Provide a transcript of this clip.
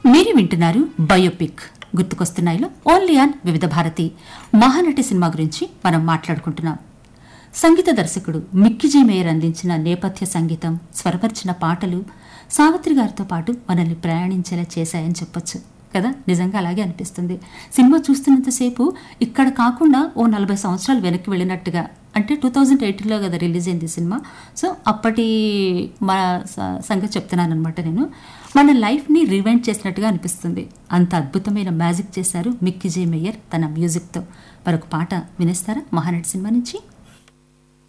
మీరు వింటున్నారు biopic గుర్తుకొస్తున్నాయిలో only on వివిధ భారతి మహానటి సినిమా గురించి మనం మాట్లాడుకుంటున్నాం సంగీత దర్శకుడు మిక్కిజీ మేయర్ అందించిన నేపథ్య సంగీతం స్వరపరిచిన పాటలు సావిత్రి గారితో పాటు మనల్ని ప్రయాణించేలా చేశాయని చెప్పొచ్చు కదా నిజంగా అలాగే అనిపిస్తుంది సినిమా చూస్తున్నంతసేపు ఇక్కడ కాకుండా ఓ నలభై సంవత్సరాలు వెనక్కి వెళ్ళినట్టుగా అంటే టూ థౌజండ్ ఎయిటీన్లో కదా రిలీజ్ అయింది ఈ సినిమా సో అప్పటి మా స- సంగతి చెప్తున్నాను అనమాట నేను మన లైఫ్ని రివైండ్ చేసినట్టుగా అనిపిస్తుంది అంత అద్భుతమైన మ్యాజిక్ చేశారు మిక్కీ జే మేయర్ తన మ్యూజిక్తో మరొక పాట వినేస్తారా మహానటి సినిమా నుంచి